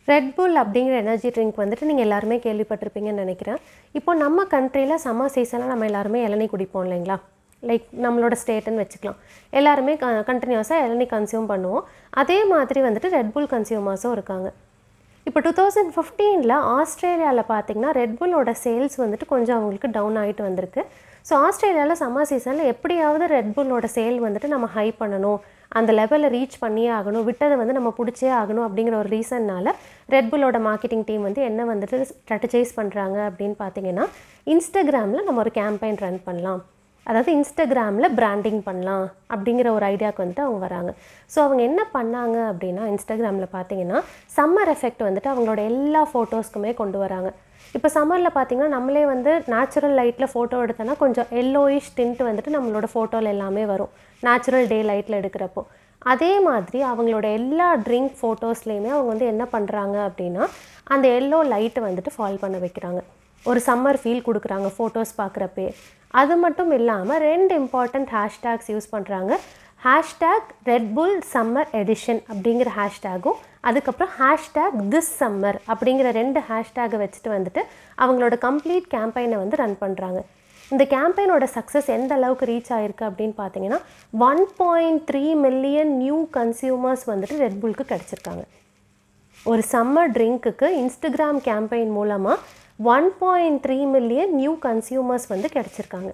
red புல் அப்படிங்கிற energy drink வந்துட்டு நீங்கள் எல்லாருமே கேள்விப்பட்டிருப்பீங்கன்னு நினைக்கிறேன் இப்போ நம்ம கண்ட்ரியில் சம்மர் சீசனில் நம்ம எல்லாருமே இளநீ குடிப்போம் இல்லைங்களா லைக் நம்மளோட ஸ்டேட்டுன்னு வச்சுக்கலாம் எல்லாருமே க கண்டினியூஸாக இளநீ கன்சியூம் பண்ணுவோம் அதே மாதிரி வந்துட்டு ரெட் புல் கன்சியூமர்ஸும் இருக்காங்க இப்போ டூ தௌசண்ட் ஃபிஃப்டீனில் ஆஸ்திரேலியாவில் பார்த்தீங்கன்னா ரெட் புல்லோட சேல்ஸ் வந்துட்டு கொஞ்சம் அவங்களுக்கு டவுன் ஆகிட்டு வந்திருக்கு ஸோ ஆஸ்திரேலியாவில் சம்மர் சீசனில் எப்படியாவது ரெட் புல்லோட சேல் வந்துட்டு நம்ம ஹை பண்ணணும் அந்த லெவலில் ரீச் பண்ணியே ஆகணும் விட்டதை வந்து நம்ம பிடிச்சே ஆகணும் அப்படிங்கிற ஒரு ரீசன்னால் ரெட் புல்லோட மார்க்கெட்டிங் டீம் வந்து என்ன வந்துட்டு ஸ்ட்ராட்டஜைஸ் பண்ணுறாங்க அப்படின்னு பார்த்தீங்கன்னா இன்ஸ்டாகிராமில் நம்ம ஒரு கேம்பெயின் ரன் பண்ணலாம் அதாவது இன்ஸ்டாகிராமில் பிராண்டிங் பண்ணலாம் அப்படிங்கிற ஒரு ஐடியாவுக்கு வந்துட்டு அவங்க வராங்க ஸோ அவங்க என்ன பண்ணாங்க அப்படின்னா இன்ஸ்டாகிராமில் பார்த்தீங்கன்னா சம்மர் எஃபெக்ட் வந்துட்டு அவங்களோட எல்லா ஃபோட்டோஸ்க்குமே கொண்டு வராங்க இப்போ சம்மரில் பார்த்தீங்கன்னா நம்மளே வந்து நேச்சுரல் லைட்டில் ஃபோட்டோ எடுத்தோன்னா கொஞ்சம் எல்லோயிஷ் டின்ட் வந்துட்டு நம்மளோட ஃபோட்டோவில் எல்லாமே வரும் நேச்சுரல் டே லைட்டில் எடுக்கிறப்போ அதே மாதிரி அவங்களோட எல்லா ட்ரிங்க் ஃபோட்டோஸ்லேயுமே அவங்க வந்து என்ன பண்ணுறாங்க அப்படின்னா அந்த எல்லோ லைட்டை வந்துட்டு ஃபால் பண்ண வைக்கிறாங்க ஒரு சம்மர் ஃபீல் கொடுக்குறாங்க ஃபோட்டோஸ் பார்க்குறப்பே அது மட்டும் இல்லாமல் ரெண்டு இம்பார்ட்டண்ட் ஹேஷ்டேக்ஸ் யூஸ் பண்ணுறாங்க hashtag Red Bull summer edition அப்படிங்கிற ஹேஷ்டேகும் அதுக்கப்புறம் ஹேஷ்டேக் திஸ் சம்மர் அப்படிங்கிற ரெண்டு ஹேஷ்டேகை வச்சுட்டு வந்துட்டு அவங்களோட கம்ப்ளீட் கேம்பெயினை வந்து ரன் பண்ணுறாங்க இந்த கேம்பெயினோட சக்ஸஸ் எந்த அளவுக்கு ரீச் ஆயிருக்கு அப்படின்னு பார்த்தீங்கன்னா one point three million new consumers வந்துட்டு ரெட் புல்க்கு கிடச்சிருக்காங்க ஒரு சம்மர் ட்ரிங்க்குக்கு இன்ஸ்டாகிராம் கேம்பெயின் மூலமாக one point three million new consumers வந்து கிடச்சிருக்காங்க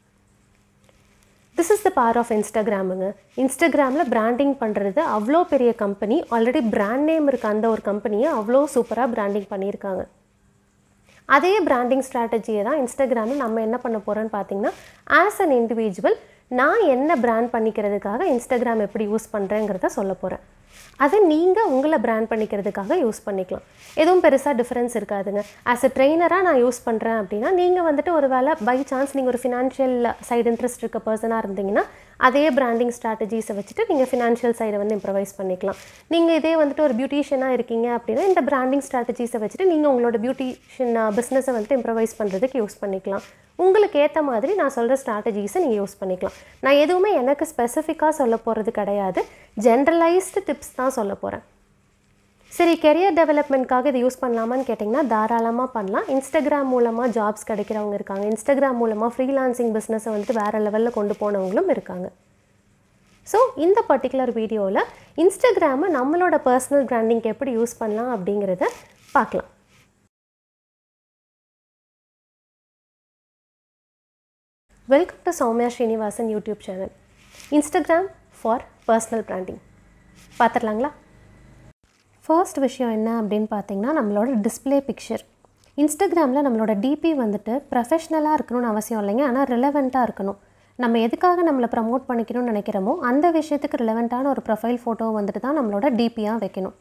this is the power of இன்ஸ்டாகிராமுங்க இன்ஸ்டாகிராமில் பிராண்டிங் பண்ணுறது அவ்வளோ பெரிய கம்பெனி ஆல்ரெடி பிராண்ட் நேம் இருக்க அந்த ஒரு கம்பெனியை அவ்வளோ சூப்பராக பிராண்டிங் பண்ணியிருக்காங்க அதே பிராண்டிங் ஸ்ட்ராட்டஜியை தான் இன்ஸ்டாகிராமில் நம்ம என்ன பண்ண போகிறோன்னு பார்த்தீங்கன்னா ஆஸ் அன் இண்டிவிஜுவல் நான் என்ன பிராண்ட் பண்ணிக்கிறதுக்காக இன்ஸ்டாகிராம் எப்படி யூஸ் பண்ணுறேங்கிறத சொல்ல போகிறேன் அதை நீங்கள் உங்களை பிராண்ட் பண்ணிக்கிறதுக்காக யூஸ் பண்ணிக்கலாம் எதுவும் பெருசாக டிஃப்ரென்ஸ் இருக்காதுங்க ஆஸ் அ ட்ரெயினராக நான் யூஸ் பண்ணுறேன் அப்படின்னா நீங்கள் வந்துட்டு ஒரு வேளை பை சான்ஸ் நீங்கள் ஒரு ஃபினான்ஷியல் சைடு இன்ட்ரெஸ்ட் இருக்க பர்சனாக இருந்தீங்கன்னா அதே பிராண்டிங் ஸ்ட்ராட்டஜிஸை வச்சுட்டு நீங்கள் ஃபினான்ஷியல் சைடை வந்து இம்ப்ரவைஸ் பண்ணிக்கலாம் நீங்கள் இதே வந்துட்டு ஒரு பியூட்டிஷியனாக இருக்கீங்க அப்படின்னா இந்த பிராண்டிங் ஸ்ட்ராட்டஜிஸை வச்சுட்டு நீங்கள் உங்களோட பியூட்டிஷியன் பிஸ்னஸை வந்துட்டு இம்ப்ரவைஸ் பண்ணுறதுக்கு யூஸ் பண்ணிக்கலாம் உங்களுக்கு ஏற்ற மாதிரி நான் சொல்கிற ஸ்ட்ராட்டஜிஸை நீங்கள் யூஸ் பண்ணிக்கலாம் நான் எதுவுமே எனக்கு ஸ்பெசிஃபிக்காக சொல்ல போகிறது கிடையாது ஜென்ரலைஸ்டு டிப்ஸ் தான் சொல்ல போகிறேன் சரி கெரியர் டெவலப்மெண்ட்காக இதை யூஸ் பண்ணலாமான்னு கேட்டிங்கன்னா தாராளமாக பண்ணலாம் இன்ஸ்டாகிராம் மூலமாக ஜாப்ஸ் கிடைக்கிறவங்க இருக்காங்க இன்ஸ்டாகிராம் மூலமாக ஃப்ரீலான்சிங் பிஸ்னஸை வந்துட்டு வேறு லெவலில் கொண்டு போனவங்களும் இருக்காங்க ஸோ இந்த பர்டிகுலர் வீடியோவில் இன்ஸ்டாகிராமை நம்மளோட பர்சனல் பிராண்டிங்க்கு எப்படி யூஸ் பண்ணலாம் அப்படிங்கிறத பார்க்கலாம் welcome to Soumya Srinivasan YouTube channel Instagram for personal branding பார்த்துடலாங்களா ஃபர்ஸ்ட் விஷயம் என்ன அப்படின்னு பார்த்தீங்கன்னா நம்மளோட டிஸ்பிளே பிக்சர் இன்ஸ்டாகிராமில் நம்மளோட டிபி வந்துட்டு ப்ரொஃபஷ்னலாக இருக்கணும்னு அவசியம் இல்லைங்க ஆனால் ரிலவெண்ட்டாக இருக்கணும் நம்ம எதுக்காக நம்மளை ப்ரமோட் பண்ணிக்கணும்னு நினைக்கிறோமோ அந்த விஷயத்துக்கு ரிலவெண்ட்டான ஒரு ப்ரொஃபைல் ஃபோட்டோ வந்துட்டு தான் நம்மளோட டிபியாக வைக்கணும்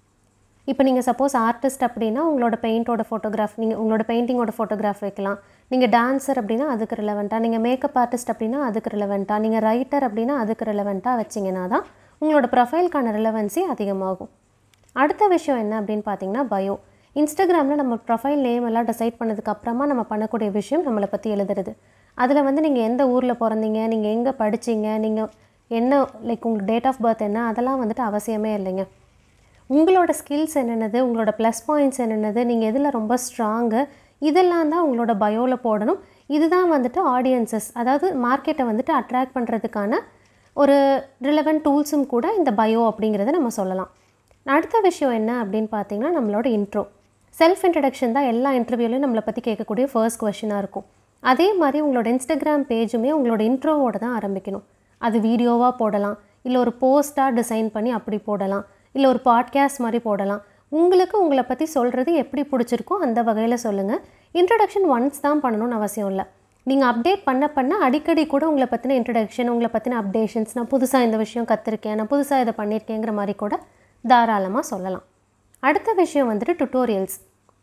இப்போ நீங்கள் சப்போஸ் ஆர்டிஸ்ட் அப்படின்னா உங்களோட பெயிண்டோட ஃபோட்டோகிராஃப் நீங்கள் உங்களோட பெயிண்டிங்கோட ஃபோட்டோகிராஃப் வைக்கலாம் நீங்கள் டான்ஸர் அப்படின்னா அதுக்கு ரிலவெண்ட்டாக நீங்கள் மேக்கப் ஆர்டிஸ்ட் அப்படின்னா அதுக்கு ரிலவெண்ட்டாக நீங்கள் ரைட்டர் அப்படின்னா அதுக்கு ரிலவெண்ட்டாக வச்சிங்கன்னா தான் உங்களோட ப்ரொஃபைலுக்கான ரிலவன்சி அதிகமாகும் அடுத்த விஷயம் என்ன அப்படின்னு பார்த்தீங்கன்னா பயோ இன்ஸ்டாகிராமில் நம்ம ப்ரொஃபைல் நேம் எல்லாம் டிசைட் பண்ணதுக்கு அப்புறமா நம்ம பண்ணக்கூடிய விஷயம் நம்மளை பற்றி எழுதுறது அதில் வந்து நீங்கள் எந்த ஊரில் பிறந்தீங்க நீங்கள் எங்கே படிச்சீங்க நீங்கள் என்ன லைக் உங்கள் டேட் ஆஃப் பர்த் என்ன அதெல்லாம் வந்துட்டு அவசியமே இல்லைங்க உங்களோட ஸ்கில்ஸ் என்னென்னது உங்களோட ப்ளஸ் பாயிண்ட்ஸ் என்னென்னது நீங்கள் எதில் ரொம்ப ஸ்ட்ராங்கு இதெல்லாம் தான் உங்களோட பயோவில் போடணும் இதுதான் வந்துட்டு ஆடியன்சஸ் அதாவது மார்க்கெட்டை வந்துட்டு அட்ராக்ட் பண்ணுறதுக்கான ஒரு ரிலவெண்ட் டூல்ஸும் கூட இந்த பயோ அப்படிங்கிறத நம்ம சொல்லலாம் அடுத்த விஷயம் என்ன அப்படின்னு பார்த்தீங்கன்னா நம்மளோட இன்ட்ரோ செல்ஃப் இன்ட்ரடக்ஷன் தான் எல்லா இன்டர்வியூலையும் நம்மளை பற்றி கேட்கக்கூடிய ஃபர்ஸ்ட் கொஷினாக இருக்கும் அதே மாதிரி உங்களோட இன்ஸ்டாகிராம் பேஜுமே உங்களோட இன்ட்ரோவோட தான் ஆரம்பிக்கணும் அது வீடியோவாக போடலாம் இல்லை ஒரு போஸ்ட்டாக டிசைன் பண்ணி அப்படி போடலாம் இல்லை ஒரு பாட்காஸ்ட் மாதிரி போடலாம் உங்களுக்கு உங்களை பற்றி சொல்கிறது எப்படி பிடிச்சிருக்கோ அந்த வகையில் சொல்லுங்கள் இன்ட்ரடக்ஷன் ஒன்ஸ் தான் பண்ணணும்னு அவசியம் இல்லை நீங்கள் அப்டேட் பண்ண பண்ண அடிக்கடி கூட உங்களை பற்றின இன்ட்ரடக்ஷன் உங்களை பற்றின அப்டேஷன்ஸ் நான் புதுசாக இந்த விஷயம் கற்றுருக்கேன் நான் புதுசாக இதை பண்ணியிருக்கேங்கிற மாதிரி கூட தாராளமாக சொல்லலாம் அடுத்த விஷயம் வந்துட்டு tutorials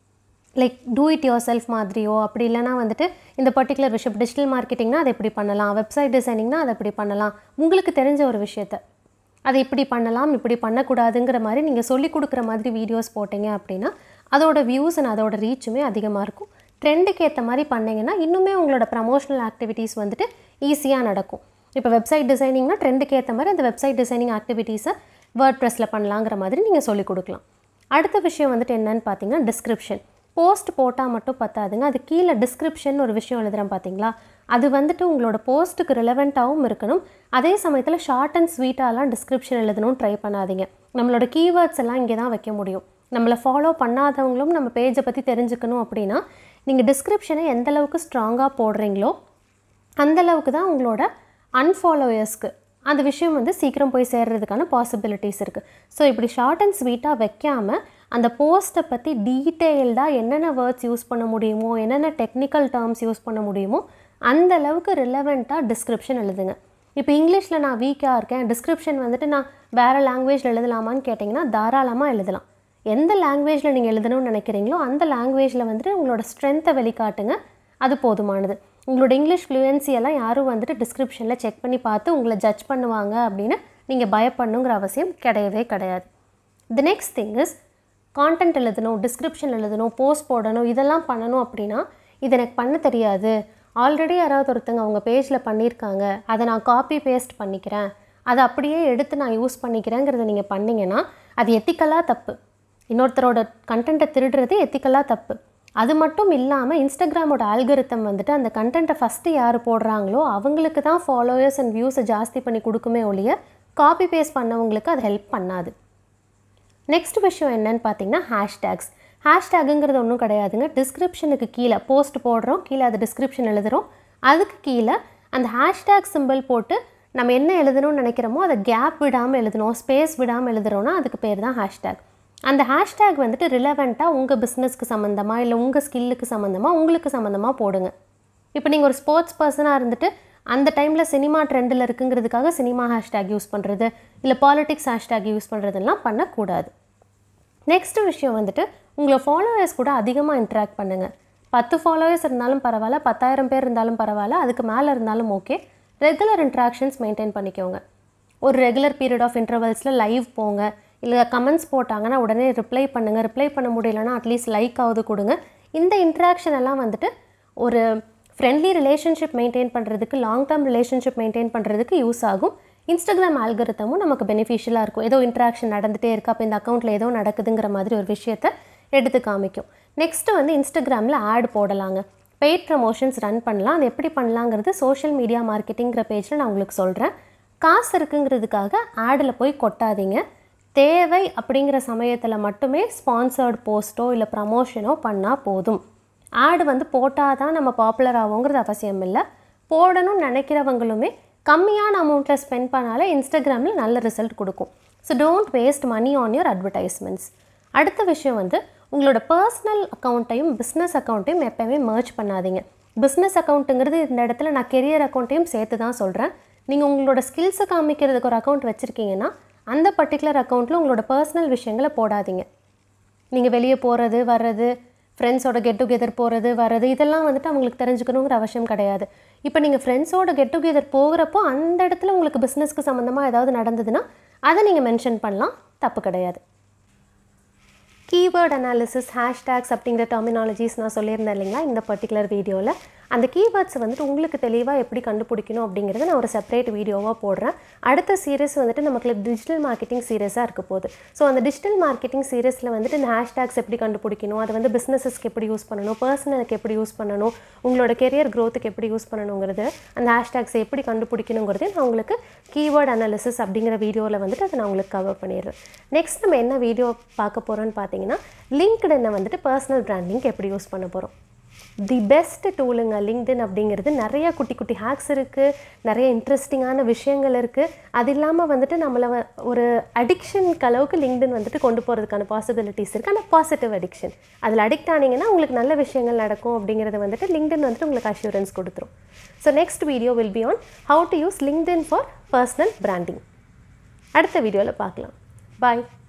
like do it yourself மாதிரியோ அப்படி இல்லைனா வந்துட்டு இந்த பர்டிகுலர் விஷயம் டிஜிட்டல் மார்க்கெட்டிங்னா அதை எப்படி பண்ணலாம் வெப்சைட் டிசைனிங்னா அதை எப்படி பண்ணலாம் உங்களுக்கு தெரிஞ்ச ஒரு விஷயத்த அதை இப்படி பண்ணலாம் இப்படி பண்ணக்கூடாதுங்கிற மாதிரி நீங்கள் சொல்லிக் கொடுக்குற மாதிரி வீடியோஸ் போட்டிங்க அப்படின்னா அதோட வியூஸ் அண்ட் அதோட ரீச்சுமே அதிகமாக இருக்கும் ட்ரெண்டுக்கு ஏற்ற மாதிரி பண்ணிங்கன்னா இன்னுமே உங்களோட ப்ரமோஷனல் ஆக்டிவிட்டீஸ் வந்துட்டு ஈஸியாக நடக்கும் இப்போ வெப்சைட் டிசைனிங்னா ட்ரெண்டுக்கு ஏற்ற மாதிரி அந்த வெப்சைட் டிசைனிங் ஆக்டிவிட்டீஸை வேர்ட் ப்ரெஸ்ஸில் பண்ணலாங்கிற மாதிரி நீங்கள் சொல்லிக் கொடுக்கலாம் அடுத்த விஷயம் வந்துட்டு என்னன்னு பார்த்தீங்கன்னா டிஸ்கிரிப்ஷன் போஸ்ட் போட்டால் மட்டும் பத்தாதுங்க அது கீழே டிஸ்கிரிப்ஷன் ஒரு விஷயம் எழுதுகிறேன் பார்த்தீங்களா அது வந்துட்டு உங்களோட போஸ்ட்டுக்கு ரிலவெண்ட்டாகவும் இருக்கணும் அதே சமயத்தில் ஷார்ட் அண்ட் ஸ்வீட்டாலாம் டிஸ்கிரிப்ஷன் எழுதணும்னு ட்ரை பண்ணாதீங்க நம்மளோட கீவேர்ட்ஸ் எல்லாம் இங்கே தான் வைக்க முடியும் நம்மளை ஃபாலோ பண்ணாதவங்களும் நம்ம பேஜை பற்றி தெரிஞ்சுக்கணும் அப்படின்னா நீங்கள் டிஸ்கிரிப்ஷனை எந்த அளவுக்கு ஸ்ட்ராங்காக போடுறீங்களோ அந்த அளவுக்கு தான் உங்களோட அன்ஃபாலோயர்ஸ்க்கு அந்த விஷயம் வந்து சீக்கிரம் போய் சேர்றதுக்கான பாசிபிலிட்டிஸ் இருக்குது ஸோ இப்படி ஷார்ட் அண்ட் ஸ்வீட்டாக வைக்காமல் அந்த போஸ்ட்டை பற்றி டீட்டெயில்டாக என்னென்ன வேர்ட்ஸ் யூஸ் பண்ண முடியுமோ என்னென்ன டெக்னிக்கல் டேர்ம்ஸ் யூஸ் பண்ண முடியுமோ அந்த அளவுக்கு ரிலவெண்ட்டாக டிஸ்கிரிப்ஷன் எழுதுங்க இப்போ இங்கிலீஷில் நான் வீக்காக இருக்கேன் டிஸ்கிரிப்ஷன் வந்துட்டு நான் வேறு லாங்குவேஜில் எழுதலாமான்னு கேட்டிங்கன்னா தாராளமாக எழுதலாம் எந்த லாங்குவேஜில் நீங்கள் எழுதணும்னு நினைக்கிறீங்களோ அந்த லாங்குவேஜில் வந்துட்டு உங்களோட ஸ்ட்ரென்த்தை வெளிக்காட்டுங்க அது போதுமானது உங்களோட இங்கிலீஷ் ஃப்ளூயன்சி எல்லாம் யாரும் வந்துட்டு டிஸ்கிரிப்ஷனில் செக் பண்ணி பார்த்து உங்களை ஜட்ஜ் பண்ணுவாங்க அப்படின்னு நீங்கள் பயப்படணுங்கிற அவசியம் கிடையவே கிடையாது the next thing is content எழுதணும் டிஸ்கிரிப்ஷன் எழுதணும் போஸ்ட் போடணும் இதெல்லாம் பண்ணணும் அப்படின்னா இது எனக்கு பண்ண தெரியாது ஆல்ரெடி யாராவது ஒருத்தங்க அவங்க பேஜில் பண்ணியிருக்காங்க அதை நான் காப்பி பேஸ்ட் பண்ணிக்கிறேன் அதை அப்படியே எடுத்து நான் யூஸ் பண்ணிக்கிறேங்கிறத நீங்கள் பண்ணிங்கன்னா அது எத்திக்கலாக தப்பு இன்னொருத்தரோட கண்டென்ட்டை திருடுறது எத்திக்கலாக தப்பு அது மட்டும் இல்லாமல் இன்ஸ்டாகிராமோட ஆல்கரித்தம் வந்துட்டு அந்த கண்டென்ட்டை ஃபஸ்ட்டு யார் போடுறாங்களோ அவங்களுக்கு தான் ஃபாலோயர்ஸ் அண்ட் வியூஸை ஜாஸ்தி பண்ணி கொடுக்குமே ஒழிய காப்பி பேஸ்ட் பண்ணவங்களுக்கு அது ஹெல்ப் பண்ணாது நெக்ஸ்ட் விஷயம் என்னன்னு பார்த்தீங்கன்னா ஹேஷ்டேக்ஸ் ஹேஷ்டேக்குங்கிறது ஒன்றும் கிடையாதுங்க டிஸ்கிரிப்ஷனுக்கு கீழே போஸ்ட் போடுறோம் கீழே அது டிஸ்கிரிப்ஷன் எழுதுகிறோம் அதுக்கு கீழே அந்த ஹேஷ்டேக் சிம்பிள் போட்டு நம்ம என்ன எழுதணும்னு நினைக்கிறோமோ அதை கேப் விடாமல் எழுதணும் ஸ்பேஸ் விடாமல் எழுதுறோன்னா அதுக்கு பேர் தான் ஹேஷ்டேக் அந்த ஹேஷ்டேக் வந்துட்டு ரிலவெண்ட்டாக உங்கள் பிஸ்னஸ்க்கு சம்மந்தமாக இல்லை உங்கள் ஸ்கில்லுக்கு சம்மந்தமாக உங்களுக்கு சம்மந்தமாக போடுங்க இப்போ நீங்கள் ஒரு ஸ்போர்ட்ஸ் பர்சனாக இருந்துட்டு அந்த டைமில் சினிமா ட்ரெண்டில் இருக்குங்கிறதுக்காக சினிமா ஹேஷ்டேக் யூஸ் பண்ணுறது இல்லை பாலிடிக்ஸ் ஹேஷ்டேக் யூஸ் பண்ணுறதெல்லாம் பண்ணக்கூடாது நெக்ஸ்ட் விஷயம் வந்துட்டு உங்களை ஃபாலோவர்ஸ் கூட அதிகமாக இன்ட்ராக்ட் பண்ணுங்கள் பத்து ஃபாலோவர்ஸ் இருந்தாலும் பரவாயில்ல பத்தாயிரம் பேர் இருந்தாலும் பரவாயில்ல அதுக்கு மேலே இருந்தாலும் ஓகே ரெகுலர் இன்ட்ராக்ஷன்ஸ் மெயின்டைன் பண்ணிக்கோங்க ஒரு ரெகுலர் பீரியட் ஆஃப் இன்டர்வல்ஸில் லைவ் போங்க இல்லை கமெண்ட்ஸ் போட்டாங்கன்னா உடனே ரிப்ளை பண்ணுங்கள் ரிப்ளை பண்ண முடியலன்னா அட்லீஸ்ட் லைக் ஆகுது கொடுங்க இந்த இன்ட்ராக்ஷன் எல்லாம் வந்துட்டு ஒரு ஃப்ரெண்ட்லி ரிலேஷன்ஷிப் மெயின்டைன் பண்ணுறதுக்கு லாங் டேர்ம் ரிலேஷன்ஷிப் மெயின்டைன் பண்ணுறதுக்கு யூஸ் ஆகும் இன்ஸ்டாகிராம் ஆல்கரித்தமும் நமக்கு பெனிஃபிஷியலாக இருக்கும் ஏதோ இன்ட்ராக்ஷன் நடந்துகிட்டே இருக்குது அப்போ இந்த அக்கௌண்ட்டில் ஏதோ நடக்குதுங்கிற மாதிரி ஒரு விஷயத்தை எடுத்து காமிக்கும் நெக்ஸ்ட்டு வந்து இன்ஸ்டாகிராமில் ஆட் போடலாங்க பெய்ட் ப்ரமோஷன்ஸ் ரன் பண்ணலாம் அது எப்படி பண்ணலாங்கிறது சோஷியல் மீடியா மார்க்கெட்டிங்கிற பேஜில் நான் உங்களுக்கு சொல்கிறேன் காசு இருக்குங்கிறதுக்காக ஆடில் போய் கொட்டாதீங்க தேவை அப்படிங்கிற சமயத்தில் மட்டுமே ஸ்பான்சர்ட் போஸ்ட்டோ இல்லை ப்ரமோஷனோ பண்ணால் போதும் ஆடு வந்து போட்டால் தான் நம்ம பாப்புலர் ஆகுங்கிறது அவசியம் இல்லை போடணும்னு நினைக்கிறவங்களுமே கம்மியான அமௌண்ட்டில் ஸ்பெண்ட் பண்ணாலே இன்ஸ்டாகிராமில் நல்ல ரிசல்ட் கொடுக்கும் so don't waste money on your advertisements அடுத்த விஷயம் வந்து உங்களோட பர்சனல் அக்கௌண்ட்டையும் பிஸ்னஸ் அக்கௌண்ட்டையும் எப்போயுமே மர்ச் பண்ணாதீங்க பிஸ்னஸ் அக்கௌண்ட்டுங்கிறது இந்த இடத்துல நான் கெரியர் அக்கௌண்ட்டையும் சேர்த்து தான் சொல்கிறேன் நீங்கள் உங்களோட ஸ்கில்ஸை காமிக்கிறதுக்கு ஒரு அக்கௌண்ட் வச்சுருக்கீங்கன்னா அந்த பர்டிகுலர் அக்கௌண்ட்டில் உங்களோட பர்சனல் விஷயங்களை போடாதீங்க நீங்கள் வெளியே போகிறது வர்றது ஃப்ரெண்ட்ஸோட கெட் டுகெதர் போகிறது வர்றது இதெல்லாம் வந்துட்டு அவங்களுக்கு தெரிஞ்சுக்கணுங்கிற அவசியம் கிடையாது இப்போ நீங்கள் ஃப்ரெண்ட்ஸோட கெட் டுகெதர் போகிறப்போ அந்த இடத்துல உங்களுக்கு பிஸ்னஸ்க்கு சம்மந்தமாக ஏதாவது நடந்ததுன்னா அதை நீங்கள் மென்ஷன் பண்ணலாம் தப்பு கிடையாது கீவேர்ட் அனாலிசிஸ் ஹேஷ்டேக்ஸ் அப்படிங்கிற டெர்மினாலஜிஸ் நான் சொல்லியிருந்தேன் இல்லைங்களா இந்த பர்டிகுலர் வீடியோவில் அந்த கீவேர்ட்ஸ் வந்துட்டு உங்களுக்கு தெளிவாக எப்படி கண்டுபிடிக்கணும் அப்படிங்கிறத நான் ஒரு செப்பரேட் வீடியோவாக போடுறேன் அடுத்த சீரிஸ் வந்துட்டு நமக்கு டிஜிட்டல் மார்க்கெட்டிங் சீரியஸாக இருக்க போகுது ஸோ அந்த டிஜிட்டல் மார்க்கெட்டிங் சீரியஸில் வந்துட்டு இந்த ஹேஷ்டேக்ஸ் எப்படி கண்டுபிடிக்கணும் அதை வந்து பிஸ்னஸஸ்க்கு எப்படி யூஸ் பண்ணணும் பர்சனலுக்கு எப்படி யூஸ் பண்ணணும் உங்களோட கெரியர் க்ரோத்துக்கு எப்படி யூஸ் பண்ணணுங்கிறது அந்த ஹேஷ்டேக்ஸை எப்படி கண்டுபிடிக்கணுங்கிறதே நான் உங்களுக்கு கீவேர்ட் அனாலிசிஸ் அப்படிங்கிற வீடியோவில் வந்துட்டு அதை நான் உங்களுக்கு கவர் பண்ணிடுறேன் நெக்ஸ்ட் நம்ம என்ன வீடியோ பார்க்க போகிறோம்னு பார்த்தீங்கன்னா லிங்க்டினை வந்துட்டு பர்சனல் பிராண்டிங்க்கு எப்படி யூஸ் பண்ண போகிறோம் தி பெஸ்ட் டூலுங்க லிங்க்டின் அப்படிங்கிறது நிறைய குட்டி குட்டி ஹேக்ஸ் இருக்குது நிறைய இன்ட்ரெஸ்டிங்கான விஷயங்கள் இருக்குது அது இல்லாமல் வந்துட்டு நம்மளை வ- ஒரு அடிக்ஷனுக்கு அளவுக்கு லிங்க்டின் வந்துட்டு கொண்டு போகிறதுக்கான பாசிபிலிட்டிஸ் இருக்குது ஆனால் பாசிட்டிவ் அடிக்ஷன் அதில் அடிக்ட் ஆனீங்கன்னா உங்களுக்கு நல்ல விஷயங்கள் நடக்கும் அப்படிங்கிறது வந்துட்டு லிங்க்டின் வந்துட்டு உங்களுக்கு அஷூரன்ஸ் கொடுத்துரும் so next video will be on how to use LinkedIn for personal branding அடுத்த வீடியோவில் பார்க்கலாம் பாய்